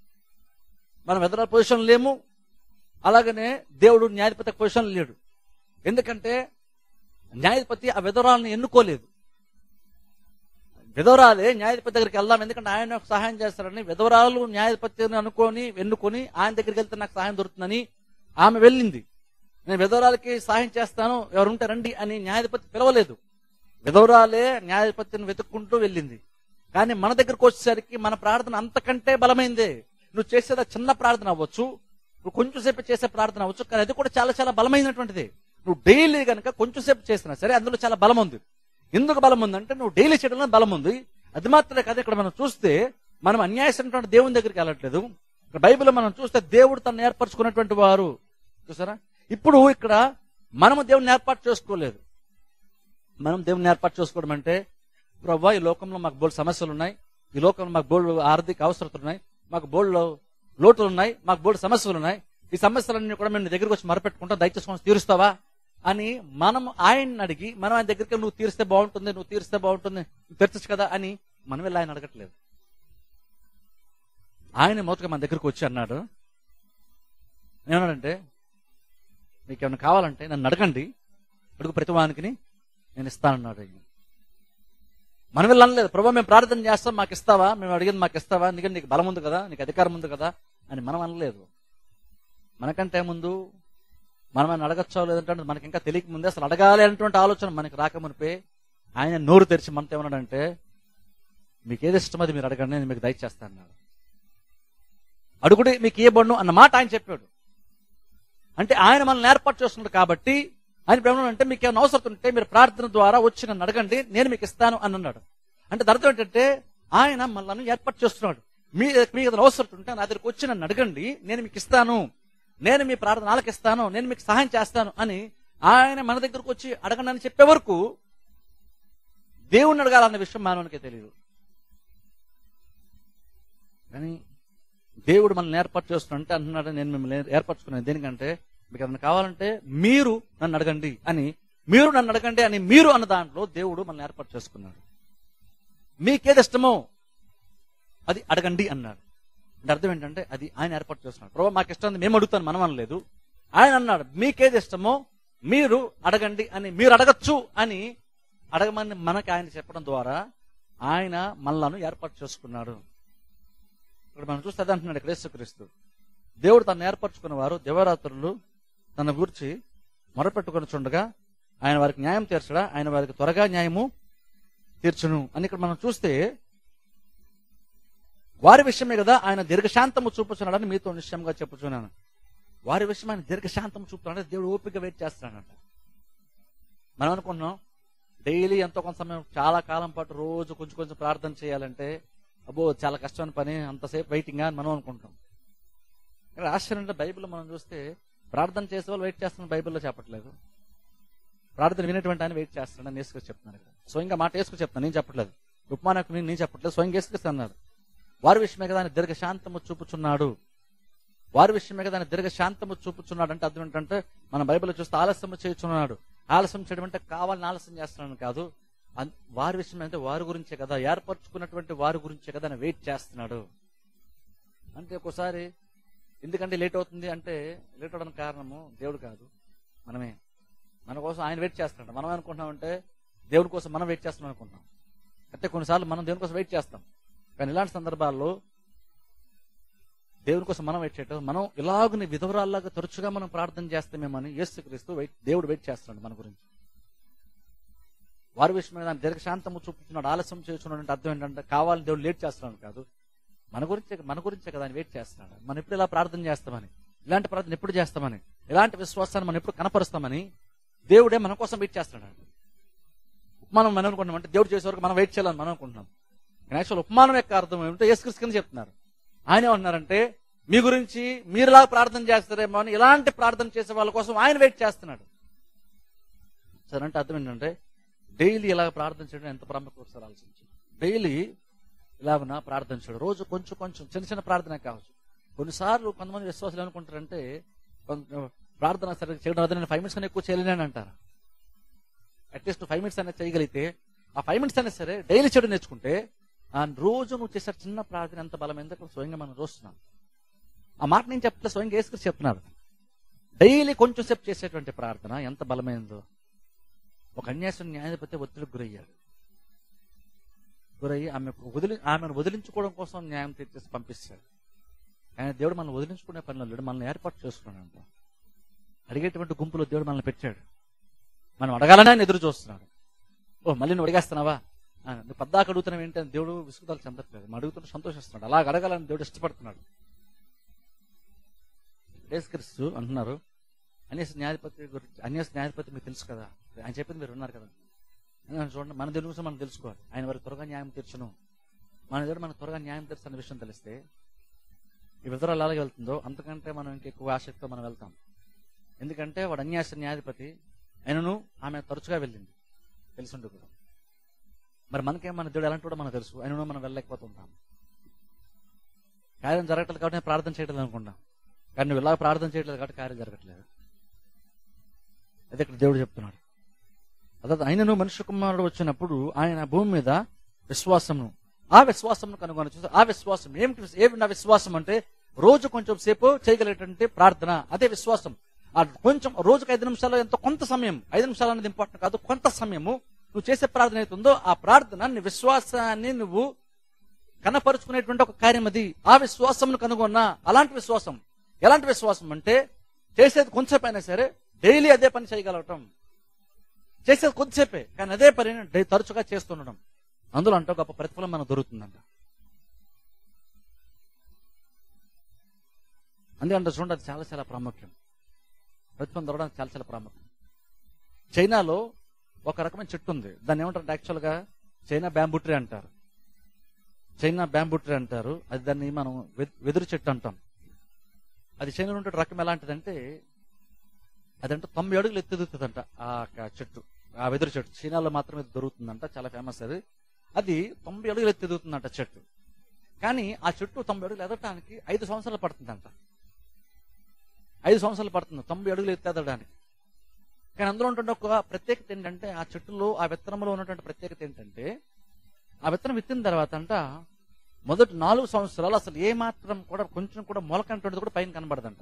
Speaker 1: మనం విధవరాల పొజిషన్ లేము అలాగనే దేవుడు న్యాయాధిపతి పొజిషన్ లేడు ఎందుకంటే న్యాయాధిపతి ఆ విధవరాలను ఎన్నుకోలేదు విధవరాలే న్యాయాధిపతి దగ్గరికి వెళ్దాం ఎందుకంటే ఆయన నాకు సహాయం చేస్తారని విధవరాలు న్యాయాధిపతిని అనుకొని ఎన్నుకొని ఆయన దగ్గరికి వెళ్తే నాకు సహాయం దొరుకుతుందని ఆమె వెళ్ళింది నేను విధవరాలకి సహాయం చేస్తాను ఎవరుంటే రండి అని న్యాయాధిపతి పిలవలేదు విధవరాలే న్యాయాధిపతిని వెతుక్కుంటూ వెళ్ళింది కానీ మన దగ్గరకు వచ్చేసరికి మన ప్రార్థన అంతకంటే బలమైందే నువ్వు చేసేది ఆ చిన్న ప్రార్థన అవ్వచ్చు నువ్వు కొంచెం సేపు చేసే ప్రార్థన అవ్వచ్చు కానీ అది కూడా చాలా చాలా బలమైనటువంటిది నువ్వు డైలీ కనుక కొంచెం సేపు చేసినా సరే అందులో చాలా బలం ఉంది ఎందుకు బలం ఉందంటే నువ్వు డైలీ చేయడంలో బలం ఉంది అది మాత్రమే కాదు ఇక్కడ మనం చూస్తే మనం అన్యాయమైనటువంటి దేవుని దగ్గరికి వెళ్ళట్లేదు ఇక్కడ బైబిల్ మనం చూస్తే దేవుడు తను ఏర్పరచుకున్నటువంటి వారు చూసారా ఇప్పుడు ఇక్కడ మనము దేవుని ఏర్పాటు చేసుకోలేదు మనం దేవుని ఏర్పాటు చేసుకోవడం అంటే ప్రభా ఈ లోకంలో మాకు బోల్డ్ సమస్యలు ఉన్నాయి ఈ లోకంలో మాకు బోల్డ్ ఆర్థిక అవసరతలు ఉన్నాయి మాకు బోల్డ్ లోటులు ఉన్నాయి మాకు బోల్డ్ సమస్యలు ఉన్నాయి ఈ సమస్యలన్నీ కూడా మేము నీ దగ్గరికి వచ్చి మరపెట్టుకుంటాం దయచేసి కొంచెం తీరుస్తావా అని మనం ఆయన్ని అడిగి మనం ఆయన దగ్గరికి నువ్వు తీరిస్తే బాగుంటుంది నువ్వు తీరిస్తే బాగుంటుంది నువ్వు తీర్చచ్చు కదా అని మనం వెళ్ళి ఆయన అడగట్లేదు ఆయన మొదటగా మన దగ్గరికి వచ్చి అన్నాడు ఏమన్నాడంటే మీకు ఏమైనా కావాలంటే నన్ను అడగండి అడుగు ప్రతి వానికి నేను ఇస్తానన్నాడు ఆయన మనం వెళ్ళి అనలేదు ప్రభావ మేము ప్రార్థన చేస్తాం మాకు ఇస్తావా మేము అడిగింది మాకు ఇస్తావా ఎందుకంటే నీకు బలం ఉంది కదా నీకు అధికారం ఉంది కదా అని మనం అనలేదు మనకంటే ముందు మనం ఆయన అడగచ్చో లేదంటే మనకి ఇంకా తెలియక ముందే అసలు అడగాలి అనేటువంటి ఆలోచన మనకి రాకమునిపే ఆయన నోరు తెరిచి మనతో ఏమన్నాడంటే మీకు ఏది ఇష్టం అది మీరు అడగండి నేను మీకు దయచేస్తాను అన్నాడు అడుగుడి మీకు ఏ బన్ను అన్న మాట ఆయన చెప్పాడు అంటే ఆయన మనల్ని ఏర్పాటు చేస్తున్నాడు కాబట్టి ఆయన ఇప్పుడు ఏమన్నా అంటే మీకు ఏమైనా అవసరం ఉంటే మీరు ప్రార్థన ద్వారా వచ్చి నన్ను అడగండి నేను మీకు ఇస్తాను అని అన్నాడు అంటే దాని అర్థం ఏంటంటే ఆయన మనల్ని ఏర్పాటు చేస్తున్నాడు మీ మీకు ఏదైనా అవసరం ఉంటే నా దగ్గరికి వచ్చి నన్ను అడగండి నేను మీకు ఇస్తాను నేను మీ ప్రార్థన ఆలకిస్తాను నేను మీకు సహాయం చేస్తాను అని ఆయన మన దగ్గరకు వచ్చి అడగండి అని చెప్పే వరకు దేవుణ్ణి అడగాలన్న విషయం మానవునికే తెలియదు కానీ దేవుడు మనల్ని ఏర్పాటు చేస్తున్నంటే అంటున్నాడు నేను మిమ్మల్ని ఏర్పరచుకున్నాను దేనికంటే మీకు ఏదైనా కావాలంటే మీరు నన్ను అడగండి అని మీరు నన్ను అడగండి అని మీరు అన్న దాంట్లో దేవుడు మనల్ని ఏర్పాటు చేసుకున్నాడు మీకేది ఇష్టమో అది అడగండి అన్నాడు అంటే అర్థం ఏంటంటే అది ఆయన ఏర్పాటు చేస్తున్నాడు ప్రభావ మాకు ఇష్టం ఉంది మేము అడుగుతాను మనం అనలేదు ఆయన అన్నాడు మీకేది ఇష్టమో మీరు అడగండి అని మీరు అడగచ్చు అని అడగమని మనకి ఆయన చెప్పడం ద్వారా ఆయన మనలను ఏర్పాటు చేసుకున్నాడు ఇక్కడ మనం చూస్తే అదే అంటున్నాడు ఇక్కడ యేసుక్రీస్తు దేవుడు తను ఏర్పరచుకున్న వారు దేవరాత్రులు తన గురించి మొరపెట్టుకొని చుండగా ఆయన వారికి న్యాయం తీర్చడా ఆయన వారికి త్వరగా న్యాయము తీర్చును అని ఇక్కడ మనం చూస్తే వారి విషయమే కదా ఆయన దీర్ఘశాంతము చూపుచున్నాడని మీతో నిశ్చయంగా చెప్పుచున్నాను వారి విషయం ఆయన దీర్ఘశాంతము చూపుతున్నాడు దేవుడు ఓపిక వెయిట్ చేస్తున్నాడంట మనం అనుకున్నాం డైలీ ఎంతో కొంత సమయం చాలా కాలం పాటు రోజు కొంచెం కొంచెం ప్రార్థన చేయాలంటే అబ్బో చాలా కష్టమైన పని అంతసేపు వెయిటింగ్ అని మనం అనుకుంటాం ఇక్కడ ఆశ్చర్యం అంటే బైబిల్ మనం చూస్తే ప్రార్థన చేసే వాళ్ళు వెయిట్ చేస్తున్న బైబిల్లో చెప్పట్లేదు ప్రార్థన వినేటువంటి ఆయన వెయిట్ చేస్తున్నాడు వేసుకొని చెప్తున్నారు ఇక్కడ స్వయంగా మాట వేసుకొని చెప్తాను నేను చెప్పట్లేదు ఉపమానకు నేను చెప్పట్లేదు స్వయంగా వేసుకొస్తే అన్నాడు వారి విషయమే కదా ఆయన దీర్ఘశాంతము చూపుచున్నాడు వారి విషయమే కదా ఆయన దీర్ఘ శాంతము చూపుచున్నాడు అంటే అర్థం ఏంటంటే మన బైబిల్ చూస్తే ఆలస్యం చేయుచున్నాడు ఆలస్యం చేయడం అంటే కావాలని ఆలస్యం చేస్తున్నాడు కాదు అన్- వారి విషయం అంటే వారి గురించే కదా ఏర్పరచుకున్నటువంటి వారి గురించే కదా ఆయన వెయిట్ చేస్తున్నాడు అంటే ఒక్కోసారి ఎందుకంటే లేట్ అవుతుంది అంటే లేట్ అవడానికి కారణము దేవుడు కాదు మనమే మన కోసం ఆయన వెయిట్ చేస్తున్నాడు మనం అనుకుంటున్నామంటే దేవుడి కోసం మనం వెయిట్ చేస్తున్నాం అనుకుంటున్నాం అంటే కొన్నిసార్లు మనం దేవుని కోసం వెయిట్ చేస్తాం కానీ ఇలాంటి సందర్భాల్లో దేవుని కోసం మనం వెయిట్ చేయటం మనం ఇలాగుని విధవరాల్లాగా తరచుగా మనం ప్రార్థన చేస్తామేమని యేసుక్రీస్తు వెయిట్ దేవుడు వెయిట్ చేస్తున్నాడు మన గురించి వారి విషయం మీద దీర్ఘశాంతము చూపుతున్నాడు ఆలస్యం చేస్తున్నాడు అంటే అర్థం ఏంటంటే కావాలని దేవుడు లేట్ చేస్తున్నాడు కాదు మన గురించే మన గురించే కదా ఆయన వెయిట్ చేస్తున్నాడు మనం ఎప్పుడు ఇలా ప్రార్థన చేస్తామని ఇలాంటి ప్రార్థన ఎప్పుడు చేస్తామని ఇలాంటి విశ్వాసాన్ని మనం ఎప్పుడు కనపరుస్తామని దేవుడే మన కోసం వెయిట్ చేస్తున్నాడు ఉపమానం మనం అనుకుంటున్నాం అంటే దేవుడు చేసే వరకు మనం వెయిట్ చేయాలని మనం అనుకుంటున్నాం కానీ యాక్చువల్ ఉపమానం యొక్క అర్థం ఏమిటో యేసుక్రీస్తు కింద చెప్తున్నారు ఆయన ఏమన్నారంటే మీ గురించి మీరులా ప్రార్థన చేస్తారేమో అని ఇలాంటి ప్రార్థన చేసే వాళ్ళ కోసం ఆయన వెయిట్ చేస్తున్నాడు సరే అంటే అర్థం ఏంటంటే డైలీ ఇలా ప్రార్థన చేయడం ఎంత ప్రాముఖ్యత ఒకసారి ఆలోచించి డైలీ ఇలాగున ప్రార్థన చేయడం రోజు కొంచెం కొంచెం చిన్న చిన్న ప్రార్థన కావచ్చు కొన్నిసార్లు కొంతమంది విశ్వాసాలు అనుకుంటారంటే కొంత ప్రార్థన సరిగ్గా చేయడం అదే నేను ఫైవ్ మినిట్స్ కన్నా ఎక్కువ చేయలేనని అంటారు అట్లీస్ట్ ఫైవ్ మినిట్స్ అనేది చేయగలిగితే ఆ ఫైవ్ మినిట్స్ అయినా సరే డైలీ చేయడం నేర్చుకుంటే ఆ రోజు నువ్వు చేసే చిన్న ప్రార్థన ఎంత బలమైందో ఇక్కడ స్వయంగా మనం చూస్తున్నాం ఆ మాట నేను చెప్తే స్వయంగా వేసుకుని చెప్తున్నారు డైలీ కొంచెం సేపు చేసేటువంటి ప్రార్థన ఎంత బలమైందో ఒక అన్యాసం న్యాయాధిపతి ఒత్తిడికి గురయ్యాడు గురయ్యి ఆమె వదిలి ఆమెను వదిలించుకోవడం కోసం న్యాయం తెచ్చేసి పంపిస్తాడు ఆయన దేవుడు మనల్ని వదిలించుకునే పనిలో లేడు మనల్ని ఏర్పాటు చేసుకున్నాడు అడిగేటువంటి గుంపులో దేవుడు మనల్ని పెట్టాడు మనం అడగాలని ఆయన ఎదురు చూస్తున్నాడు ఓ మళ్ళీ నువ్వు అడిగేస్తున్నావా ఆ, నువ్వు పద్దాక అడుగుతున్నావు ఏంటని దేవుడు విసుగుదల చెందట్లేదు మనం అడుగుతుంటే సంతోషిస్తున్నాడు అలా అడగాలని దేవుడు ఇష్టపడుతున్నాడు యేసుక్రీస్తు అంటున్నారు అన్యస్ న్యాయపతి గురించి అన్యస్ న్యాయపతి మీకు తెలుసు కదా ఆయన చెప్పింది మీరు ఉన్నారు కదా అని చూడండి మన దేవుని గురించి మనం తెలుసుకోవాలి ఆయన వారి త్వరగా న్యాయం తీర్చును మన దగ్గర మన త్వరగా న్యాయం తీర్చు అన్న విషయం తెలిస్తే ఈ వివరాలు ఎలాగ వెళ్తుందో అంతకంటే మనం ఇంకెక్కువ ఆసక్తితో మనం వెళ్తాం ఎందుకంటే వాడు అన్యాస న్యాయాధిపతి ఆయనను ఆమె తరచుగా వెళ్ళింది తెలుసుండు కూడా మరి మనకేం మన దేవుడు ఎలాంటి కూడా మనకు తెలుసు ఆయనను మనం వెళ్ళలేకపోతుంటాం కార్యం జరగట్లేదు కాబట్టి నేను ప్రార్థన చేయట్లేదు అనుకుంటాం కానీ నువ్వు ఇలా ప్రార్థన చేయట్లేదు కాబట్టి కార్యం జరగట్లేదు అదే ఇక్కడ దేవుడు చెప్తున్నాడు అదే ఆయనను మనుష్య కుమారుడు వచ్చినప్పుడు ఆయన భూమి మీద విశ్వాసమును ఆ విశ్వాసమును కనుగొని చూస్తే ఆ విశ్వాసం ఏమిటి ఏమి నా విశ్వాసం అంటే రోజు కొంచెం సేపు చేయగలిగేటువంటి ప్రార్థన అదే విశ్వాసం ఆ కొంచెం రోజుకు ఐదు నిమిషాలు ఎంతో కొంత సమయం ఐదు నిమిషాలు అనేది ఇంపార్టెంట్ కాదు కొంత సమయము నువ్వు చేసే ప్రార్థన అవుతుందో ఆ ప్రార్థన నీ విశ్వాసాన్ని నువ్వు కనపరుచుకునేటువంటి ఒక కార్యం అది ఆ విశ్వాసమును కనుగొన్న అలాంటి విశ్వాసం ఎలాంటి విశ్వాసం అంటే చేసేది కొంచెంసేపు అయినా సరే డైలీ అదే పని చేయగలగటం చేసేది కొద్దిసేపే కానీ అదే పనిని డై- తరచుగా చేస్తుండడం అందులో అంటే గొప్ప ప్రతిఫలం మనకు దొరుకుతుందంట అందుకంటే చూడండి అది చాలా చాలా ప్రాముఖ్యం ప్రతిఫలం దొరకడానికి చాలా చాలా ప్రాముఖ్యం చైనాలో ఒక రకమైన చెట్టు ఉంది దాన్ని ఏమంటారు యాక్చువల్గా చైనా బ్యాంబూ ట్రీ అంటారు చైనా బ్యాంబూ ట్రీ అంటారు అది దాన్ని మనం వె- వెదురు చెట్టు అంటాం అది చైనాలో ఉంటే రకం ఎలాంటిదంటే అదంటే తొంభై అడుగులు ఎత్తెదుగుతుందంట ఆ క- చెట్టు ఆ వెదురు చెట్టు చైనాలో మాత్రమే దొరుకుతుందంట చాలా ఫేమస్ అది అది తొంభై అడుగులు ఎత్తెదుగుతుందంట చెట్టు కానీ ఆ చెట్టు తొంభై అడుగులు ఎదగటానికి ఐదు సంవత్సరాలు పడుతుందంట ఐదు సంవత్సరాలు పడుతుంది తొంభై అడుగులు ఎత్తేదడానికి కానీ అందులో ఉంటుండే ఒక ప్రత్యేకత ఏంటంటే ఆ చెట్టులో ఆ విత్తనంలో ఉన్నటువంటి ప్రత్యేకత ఏంటంటే ఆ విత్తనం విత్తిన తర్వాత అంట మొదటి నాలుగు సంవత్సరాలు అసలు ఏ మాత్రం కూడా కొంచెం కూడా మొలకంటుండేది కూడా పైన కనబడదంట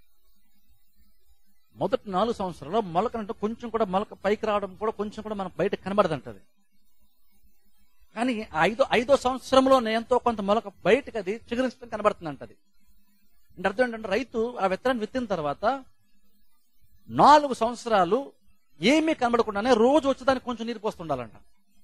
Speaker 1: మొదటి నాలుగు సంవత్సరాలు మొలకనంటే కొంచెం కూడా మొలక పైకి రావడం కూడా కొంచెం కూడా మనకు బయట కనబడదంటది కానీ ఆ ఐదో ఐదో సంవత్సరంలోనే ఎంతో కొంత మొలక బయటకు అది చిగురించడం కనబడుతుంది అది అంటే అర్థం ఏంటంటే రైతు ఆ విత్తనాన్ని విత్తిన తర్వాత నాలుగు సంవత్సరాలు ఏమీ కనబడకుండానే రోజు వచ్చి దానికి కొంచెం నీరు పోస్తుండాలంట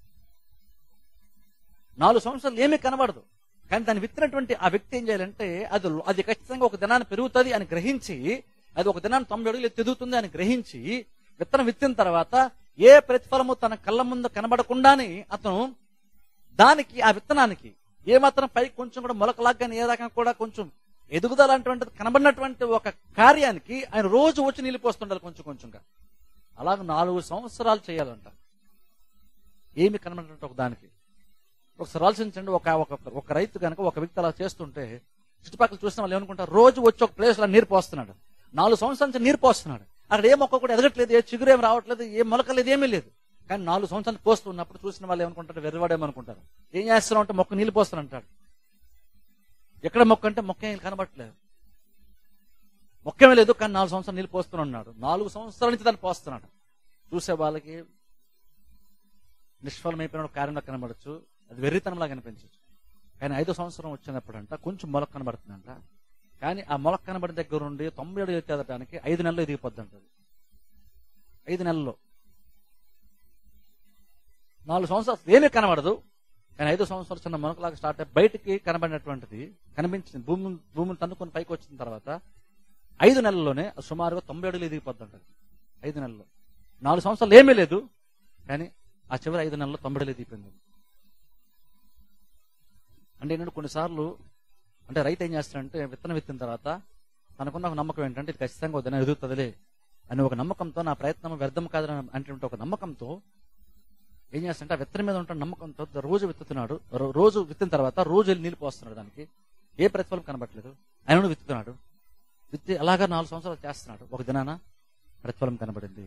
Speaker 1: నాలుగు సంవత్సరాలు ఏమీ కనబడదు కానీ దాన్ని విత్తినటువంటి ఆ వ్యక్తి ఏం చేయాలంటే అది అది ఖచ్చితంగా ఒక దినాన్ని పెరుగుతుంది అని గ్రహించి అది ఒక దినాన్ని తొంభై అడుగులు ఎదుగుతుంది అని గ్రహించి విత్తనం విత్తిన తర్వాత ఏ ప్రతిఫలము తన కళ్ళ ముందు కనబడకుండానే అతను దానికి ఆ విత్తనానికి ఏ మాత్రం పైకి కొంచెం కూడా మొలకలాగా కానీ ఏ రకంగా కూడా కొంచెం ఎదుగుదల అటువంటిది కనబడినటువంటి ఒక కార్యానికి ఆయన రోజు వచ్చి నీళ్ళు పోస్తుండాలి కొంచెం కొంచెంగా అలాగ నాలుగు సంవత్సరాలు చేయాలంట ఏమి కనబడినట్టు ఒక దానికి ఒకసారి ఆలోచించండి ఒక ఒక ఒక రైతు కనుక ఒక వ్యక్తి అలా చేస్తుంటే చుట్టుపక్కల చూసిన వాళ్ళు ఏమనుకుంటారు రోజు వచ్చి ఒక ప్లేస్ లో నీరు పోస్తున్నాడు నాలుగు సంవత్సరాల నుంచి నీరు పోస్తున్నాడు అక్కడ ఏ మొక్క కూడా ఎదగట్లేదు ఏ చిగురు ఏం రావట్లేదు ఏ మొలక లేదు ఏమీ లేదు కానీ నాలుగు సంవత్సరాలు పోస్తున్నప్పుడు చూసిన వాళ్ళు ఏమనుకుంటారు వెర్రవాడేమనుకుంటారు ఏం చేస్తున్నావు అంటే మొక్క నీళ్ళు పోస్తాను అంటాడు ఎక్కడ మొక్క అంటే మొక్క ఏం కనబట్టలేదు మొక్కమే లేదు కానీ నాలుగు సంవత్సరాలు నీళ్ళు పోస్తూనే ఉన్నాడు నాలుగు సంవత్సరాల నుంచి దాన్ని పోస్తున్నాడు చూసే వాళ్ళకి నిష్ఫలమైపోయిన ఒక కార్యంలో కనబడచ్చు అది వెర్రితనంలా కనిపించవచ్చు కానీ ఐదో సంవత్సరం వచ్చినప్పుడంట కొంచెం మొలక కనబడుతుందంట కానీ ఆ మొలక కనబడిన దగ్గర నుండి తొంభై ఏడు ఎత్తడానికి ఐదు నెలలు ఎదిగిపోద్ది అంటది ఐదు నెలల్లో నాలుగు సంవత్సరాలు ఏమీ కనబడదు కానీ ఐదు సంవత్సరాలు చిన్న మొలకలాగా స్టార్ట్ అయ్యి బయటికి కనబడినటువంటిది కనిపించింది భూమి భూమిని తన్నుకొని పైకి వచ్చిన తర్వాత ఐదు నెలల్లోనే అది సుమారుగా తొంభై అడుగులు ఎదిగిపోద్ది అంటది ఐదు నెలల్లో నాలుగు సంవత్సరాలు ఏమీ లేదు కానీ ఆ చివరి ఐదు నెలల్లో తొంభై అడుగులు ఎదిగిపోయింది అంటే ఏంటంటే కొన్నిసార్లు అంటే రైతు ఏం చేస్తాడంటే విత్తనం విత్తిన తర్వాత తనకున్న ఒక నమ్మకం ఏంటంటే ఇది ఖచ్చితంగా వద్దని ఎదుగుతుందిలే అని ఒక నమ్మకంతో నా ప్రయత్నం వ్యర్థం కాదని అంటే ఒక నమ్మకంతో ఏం చేస్తాడంటే ఆ విత్తనం మీద ఉంటున్న నమ్మకంతో రోజు విత్తుతున్నాడు రో- రోజు విత్తిన తర్వాత రోజు వెళ్ళి నీళ్ళు పోస్తున్నాడు దానికి ఏ ప్రతిఫలం కనబట్లేదు ఆయన కూడా విత్తుతున్నాడు విత్తి అలాగా నాలుగు సంవత్సరాలు చేస్తున్నాడు ఒక దినాన ప్రతిఫలం కనబడింది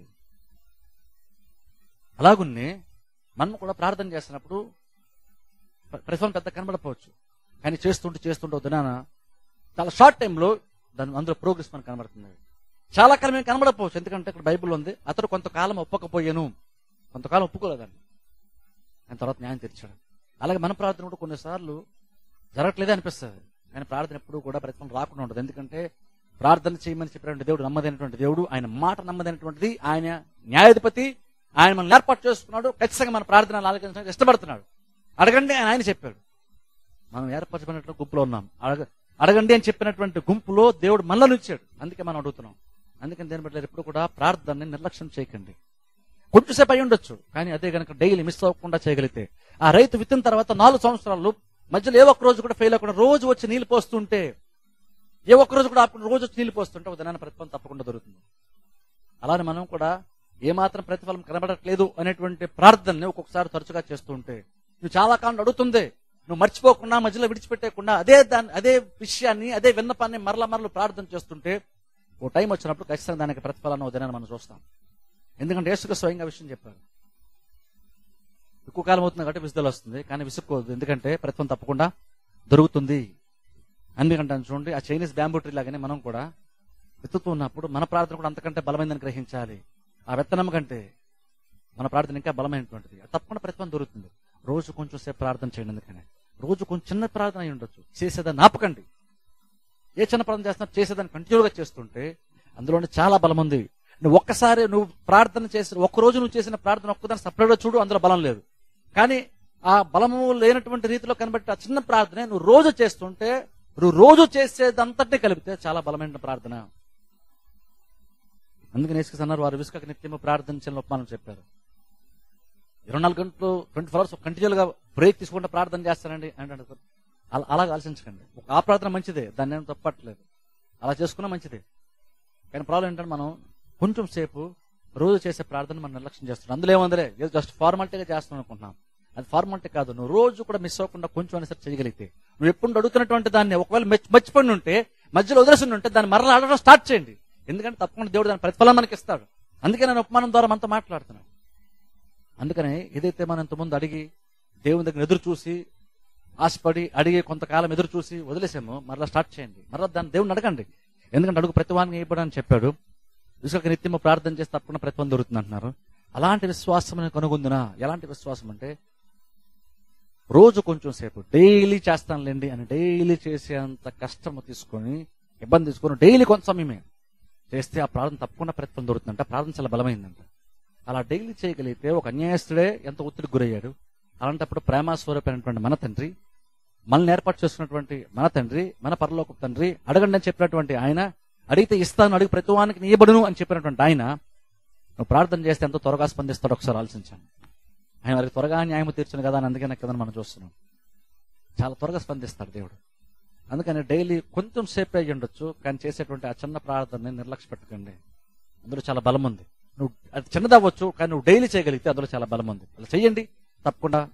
Speaker 1: అలాగున్నే మనం కూడా ప్రార్థన చేస్తున్నప్పుడు ప్ర- ప్రతిఫలం పెద్ద కనబడకపోవచ్చు కానీ చేస్తుంటే చేస్తుంటే ఒక దినాన చాలా షార్ట్ టైంలో దాని అందులో ప్రోగ్రెస్ మనకు కనబడుతుంది చాలా కాలం ఏం కనబడకపోవచ్చు ఎందుకంటే ఇక్కడ బైబిల్ ఉంది అతడు కొంతకాలం ఒప్పకపోయాను కొంతకాలం ఒప్పుకోలేదండి ఆయన తర్వాత న్యాయం తెరిచాడు అలాగే మన ప్రార్థన కూడా కొన్నిసార్లు జరగట్లేదే అనిపిస్తుంది కానీ ప్రార్థన ఎప్పుడు కూడా ప్రతిఫలం రాకుండా ఉండదు ఎందుకంటే ప్రార్థన చేయమని చెప్పినటువంటి దేవుడు నమ్మదైనటువంటి దేవుడు ఆయన మాట నమ్మదైనటువంటిది ఆయన న్యాయాధిపతి ఆయన మనం ఏర్పాటు చేసుకున్నాడు ఖచ్చితంగా మన ప్రార్థనలు ఆలోచించడానికి ఇష్టపడుతున్నాడు అడగండి అని ఆయన చెప్పాడు మనం ఏర్పరచబడినటువంటి గుంపులో ఉన్నాం అడగ అడగండి అని చెప్పినటువంటి గుంపులో దేవుడు మనల్ని ఇచ్చాడు అందుకే మనం అడుగుతున్నాం అందుకని దేని బట్టి ఎప్పుడు కూడా ప్రార్థనని నిర్లక్ష్యం చేయకండి కొంచెంసేపు అయి ఉండొచ్చు కానీ అదే కనుక డైలీ మిస్ అవ్వకుండా చేయగలిగితే ఆ రైతు విత్తిన తర్వాత నాలుగు సంవత్సరాలు మధ్యలో ఏ ఒక్క రోజు కూడా ఫెయిల్ అవ్వకుండా రోజు వచ్చి నీళ్లు పోస్తుంటే ఏ ఒక్క రోజు కూడా ఆపకుండా రోజు వచ్చి నీళ్లు పోస్తుంటే ఒక దినాన్ని ప్రతిఫలం తప్పకుండా దొరుకుతుంది అలానే మనం కూడా ఏమాత్రం ప్రతిఫలం కనబడట్లేదు అనేటువంటి ప్రార్థనని ఒక్కొక్కసారి తరచుగా చేస్తూ ఉంటే నువ్వు చాలా కాలం అడుగుతుంది నువ్వు మర్చిపోకుండా మధ్యలో విడిచిపెట్టేయకుండా అదే దాన్ని అదే విషయాన్ని అదే విన్నపాన్ని మరల మరలు ప్రార్థన చేస్తుంటే ఓ టైం వచ్చినప్పుడు ఖచ్చితంగా దానికి ప్రతిఫలాన్ని ఒక దినాన్ని మనం చూస్తాం ఎందుకంటే యేసుగా స్వయంగా విషయం చెప్పారు ఎక్కువ కాలం అవుతుంది కాబట్టి విసుదలు వస్తుంది కానీ విసుక్కోదు ఎందుకంటే ప్రతిఫలం తప్పకుండా దొరుకుతుంది ఎందుకంటే చూడండి ఆ చైనీస్ బ్యాంబూ ట్రీ లాగానే మనం కూడా విత్తుతూ ఉన్నప్పుడు మన ప్రార్థన కూడా అంతకంటే బలమైందని గ్రహించాలి ఆ విత్తనం కంటే మన ప్రార్థన ఇంకా బలమైనటువంటిది అది తప్పకుండా ప్రతిఫలం దొరుకుతుంది రోజు కొంచెం సేపు ప్రార్థన చేయండి ఎందుకని రోజు కొంచెం చిన్న ప్రార్థన అయి ఉండొచ్చు చేసేదాన్ని ఆపకండి ఏ చిన్న ప్రార్థన చేస్తున్నా చేసేదాన్ని కంటిన్యూగా చేస్తుంటే అందులోనే చాలా బలం ఉంది నువ్వు ఒక్కసారి నువ్వు ప్రార్థన చేసిన ఒక్క రోజు నువ్వు చేసిన ప్రార్థన ఒక్కదాన్ని సపరేట్గా చూడు అందులో బలం లేదు కానీ ఆ బలము లేనటువంటి రీతిలో కనబట్టి ఆ చిన్న ప్రార్థన నువ్వు రోజు చేస్తుంటే నువ్వు రోజు చేసేదంతటి కలిపితే చాలా బలమైన ప్రార్థన అందుకని యేసుక్రీస్తు అన్నారు వారు విసుకకు నిత్యము ప్రార్థించిన ఉపమానం చెప్పారు ఇరవై నాలుగు గంటలు ట్వంటీ ఫోర్ అవర్స్ కంటిన్యూల్ గా బ్రేక్ తీసుకుంటే ప్రార్థన చేస్తానండి అంటే అలా అలాగ ఆలోచించకండి ఒక ఆ ప్రార్థన మంచిదే దాన్ని ఏం తప్పట్లేదు అలా చేసుకున్నా మంచిదే కానీ ప్రాబ్లం ఏంటంటే మనం కొంచెం సేపు రోజు చేసే ప్రార్థన మనం నిర్లక్ష్యం చేస్తున్నాం అందులో ఏముందిలే ఏదో జస్ట్ ఫార్మాలిటీగా చేస్తున్నాం అనుకుంటున్నాం అది ఫార్మాలిటీ కాదు నువ్వు రోజు కూడా మిస్ అవ్వకుండా కొంచెం అయినా సరే చేయగలిగితే నువ్వు ఎప్పుడు అడుగుతున్నటువంటి దాన్ని ఒకవేళ మర్చి మర్చిపోయి ఉంటే మధ్యలో వదిలేసి ఉంటే దాన్ని మరలా అడగడం స్టార్ట్ చేయండి ఎందుకంటే తప్పకుండా దేవుడు దాని ప్రతిఫలం మనకి ఇస్తాడు అందుకే నేను ఉపమానం ద్వారా మనతో మాట్లాడుతున్నాను అందుకనే ఏదైతే మనం ఇంతకుముందు అడిగి దేవుని దగ్గర ఎదురు చూసి ఆశపడి అడిగి కొంతకాలం ఎదురు చూసి వదిలేసామో మరలా స్టార్ట్ చేయండి మరలా దాన్ని దేవుని అడగండి ఎందుకంటే అడుగు ప్రతివానికి ఇవ్వడని చెప్పాడు విసుక నిత్యము ప్రార్థన చేసి తప్పకుండా ప్రతిఫలం దొరుకుతుంది అంటున్నారు అలాంటి విశ్వాసం కనుగొందినా ఎలాంటి విశ్వాసం అంటే రోజు కొంచెం సేపు డైలీ చేస్తానులేండి అని డైలీ చేసేంత కష్టం తీసుకొని ఇబ్బంది తీసుకొని డైలీ కొంత సమయమే చేస్తే ఆ ప్రార్థన తప్పకుండా ప్రతిఫలం దొరుకుతుందంట ప్రార్థన చాలా బలమైందంట అలా డైలీ చేయగలిగితే ఒక అన్యాయస్తుడే ఎంత ఒత్తిడికి గురయ్యాడు అలాంటప్పుడు ప్రేమ స్వరూపమైనటువంటి మన తండ్రి మనల్ని ఏర్పాటు చేసుకున్నటువంటి మన తండ్రి మన పరలోక తండ్రి అడగండి అని చెప్పినటువంటి ఆయన అడిగితే ఇస్తాను అడిగి ప్రతివానికి నీయబడును అని చెప్పినటువంటి ఆయన నువ్వు ప్రార్థన చేస్తే ఎంతో త్వరగా స్పందిస్తాడు ఒకసారి ఆలోచించాను ఆయన వారికి త్వరగా న్యాయం తీర్చును కదా అని అందుకనే కదా మనం చూస్తున్నాం చాలా త్వరగా స్పందిస్తాడు దేవుడు అందుకని డైలీ కొంచెం సేపు అయ్యి ఉండొచ్చు కానీ చేసేటువంటి ఆ చిన్న ప్రార్థనని నిర్లక్ష్య పెట్టకండి అందులో చాలా బలం ఉంది నువ్వు అది చిన్నదవ్వచ్చు కానీ నువ్వు డైలీ చేయగలిగితే అందులో చాలా బలం ఉంది అలా చెయ్యండి తప్పకుండా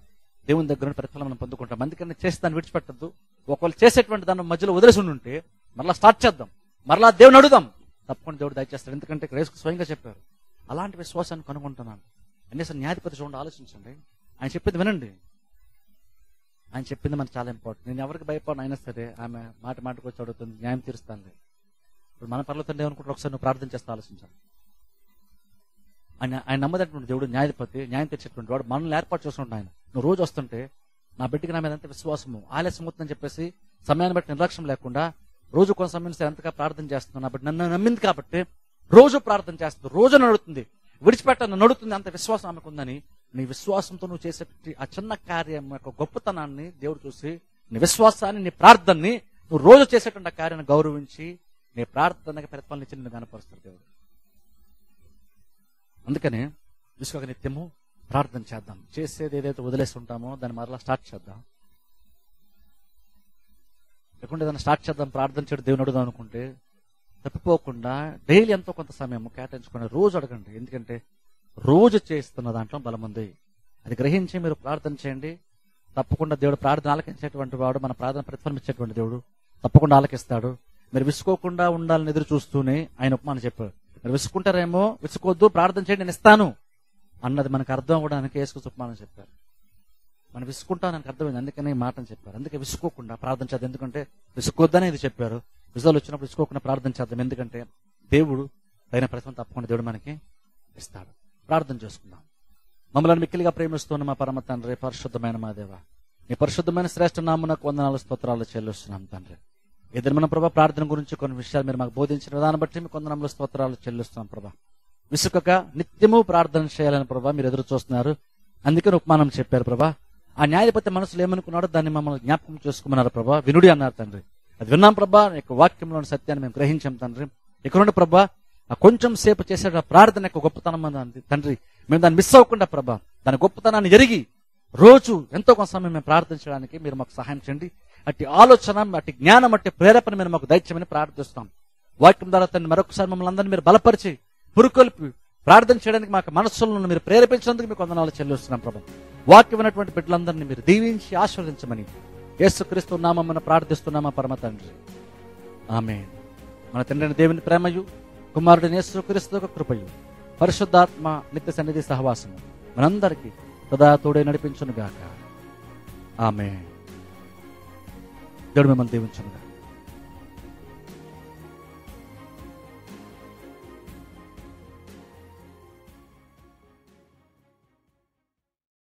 Speaker 1: దేవుని దగ్గర నుండి ప్రతిఫలం మనం పొందుకుంటాం అందుకని చేసి దాన్ని విడిచిపెట్టద్దు ఒకవేళ చేసేటువంటి దాన్ని మధ్యలో వదిలేసి ఉంటే మరలా స్టార్ట్ చేద్దాం మరలా దేవుని అడుగుదాం తప్పకుండా దేవుడు దయచేస్తాడు ఎందుకంటే ఇక్కడ యేసు స్వయంగా చెప్పారు అలాంటి విశ్వాసాన్ని కనుగొంటున్నాను అనేసి న్యాధిపతి చూడండి ఆలోచించండి ఆయన చెప్పింది వినండి ఆయన చెప్పింది మనకు చాలా ఇంపార్టెంట్ నేను ఎవరికి భయపడను అయినా సరే ఆమె మాట మాటకు వచ్చి అడుగుతుంది న్యాయం తీరుస్తానులే ఇప్పుడు మన పర్లో తండ్రి ఏమనుకుంటారు ఒకసారి నువ్వు ప్రార్థన చేస్తే ఆలోచించాలి ఆయన ఆయన నమ్మదటువంటి దేవుడు న్యాయపతి న్యాయం తెచ్చేటువంటి వాడు మనల్ని ఏర్పాటు చేసుకుంటాడు ఆయన నువ్వు రోజు వస్తుంటే నా బిడ్డకి నా మీద ఎంత విశ్వాసము ఆలస్యం అవుతుందని చెప్పేసి సమయాన్ని బట్టి నిర్లక్ష్యం లేకుండా రోజు కొంత సమయం సరే ఎంతగా ప్రార్థన చేస్తున్నాను నా బిడ్డ నన్ను నమ్మింది కాబట్టి రోజు ప్రార్థన చేస్తుంది రోజు నడుతుంది విడిచిపెట్ట నడుతుంది అంత విశ్వాసం ఆమెకు ఉందని నీ విశ్వాసంతో నువ్వు చేసే ఆ చిన్న కార్యం యొక్క గొప్పతనాన్ని దేవుడు చూసి నీ విశ్వాసాన్ని నీ ప్రార్థనని నువ్వు రోజు చేసేటువంటి ఆ కార్యాన్ని గౌరవించి నీ ప్రార్థనకి ప్రతిఫలం ఇచ్చి నిన్ను కనపరుస్తాడు దేవుడు అందుకనే విశ్వక నిత్యము ప్రార్థన చేద్దాం చేసేది ఏదైతే వదిలేసి ఉంటామో దాన్ని మరలా స్టార్ట్ చేద్దాం లేకుంటే దాన్ని స్టార్ట్ చేద్దాం ప్రార్థన చేయడం దేవుని అడుగుదాం అనుకుంటే తప్పిపోకుండా డైలీ ఎంతో కొంత సమయం కేటాయించుకుని రోజు అడగండి ఎందుకంటే రోజు చేస్తున్న దాంట్లో బలం ఉంది అది గ్రహించి మీరు ప్రార్థన చేయండి తప్పకుండా దేవుడు ప్రార్థన ఆలకించేటువంటి వాడు మన ప్రార్థన ప్రతిఫలం ఇచ్చేటువంటి దేవుడు తప్పకుండా ఆలకిస్తాడు మీరు విసుకోకుండా ఉండాలని ఎదురు చూస్తూనే ఆయన ఉపమానం చెప్పాడు మీరు విసుకుంటారేమో విసుకోవద్దు ప్రార్థన చేయండి నేను ఇస్తాను అన్నది మనకు అర్థం అవ్వడానికి యేసుకు ఉపమానం చెప్పారు మనం విసుకుంటాం నాకు అర్థమైంది అందుకనే ఈ మాటను చెప్పారు అందుకే విసుకోకుండా ప్రార్థన చేద్దాం ఎందుకంటే విసుకోవద్దని ఇది చెప్పారు విజయాలు వచ్చినప్పుడు విసుకోకుండా ప్రార్థన చేద్దాం ఎందుకంటే దేవుడు తగిన ప్రతిఫలం తప్పకుండా దేవుడు మనకి ఇస్తాడు ప్రార్థన చేసుకుందాం మమ్మల్ని మిక్కిలిగా ప్రేమిస్తున్న మా పరమ తండ్రి పరిశుద్ధమైన మా దేవ మీ పరిశుద్ధమైన శ్రేష్ఠ నామునకు వందనాలు స్తోత్రాలు చెల్లిస్తున్నాం తండ్రి ఇద్దరు మన ప్రభా ప్రార్థన గురించి కొన్ని విషయాలు మీరు మాకు బోధించిన విధానం బట్టి మీ కొందనములు స్తోత్రాలు చెల్లిస్తున్నాం ప్రభా విసుకక నిత్యము ప్రార్థన చేయాలని ప్రభా మీరు ఎదురు చూస్తున్నారు అందుకని ఉపమానం చెప్పారు ప్రభా ఆ న్యాయపతి మనసులో ఏమనుకున్నాడో దాన్ని మమ్మల్ని జ్ఞాపకం చేసుకోమన్నారు ప్రభా వినుడి అన్నారు తండ్రి అది విన్నాం ప్రభా నీ యొక్క వాక్యంలోని సత్యాన్ని మేము గ్రహించాం తండ్రి ఇక్కడ నుండి ప్రభా ఆ కొంచెం సేపు చేసే ఆ ప్రార్థన యొక్క గొప్పతనం అంది తండ్రి మేము దాన్ని మిస్ అవ్వకుండా ప్రభా దాని గొప్పతనాన్ని ఎరిగి రోజు ఎంతో కొంత సమయం మేము ప్రార్థించడానికి మీరు మాకు సహాయం చేయండి అట్టి ఆలోచన అట్టి జ్ఞానం అట్టి ప్రేరేపణ మీరు మాకు దైత్యమని ప్రార్థిస్తాం వాక్యం ద్వారా తండ్రి మరొకసారి మమ్మల్ని అందరినీ మీరు బలపరిచి పురుకొల్పి ప్రార్థన చేయడానికి మాకు మనస్సులను మీరు ప్రేరేపించినందుకు మీకు వందనాలు చెల్లిస్తున్నాం ప్రభా వాక్యం ఉన్నటువంటి బిడ్డలందరినీ మీరు దీవించి ఆశీర్వదించమని యేసుక్రీస్తు నామమ్మను ప్రార్థిస్తున్నామా పరమ తండ్రి ఆమె మన తండ్రిని దేవుని ప్రేమయు కుమారుడిని యేసుక్రీస్తు యొక్క కృపయు పరిశుద్ధాత్మ నిత్య సన్నిధి సహవాసము మనందరికీ సదా తోడే నడిపించును గాక ఆమె దేవుడు మిమ్మల్ని దీవించును గాక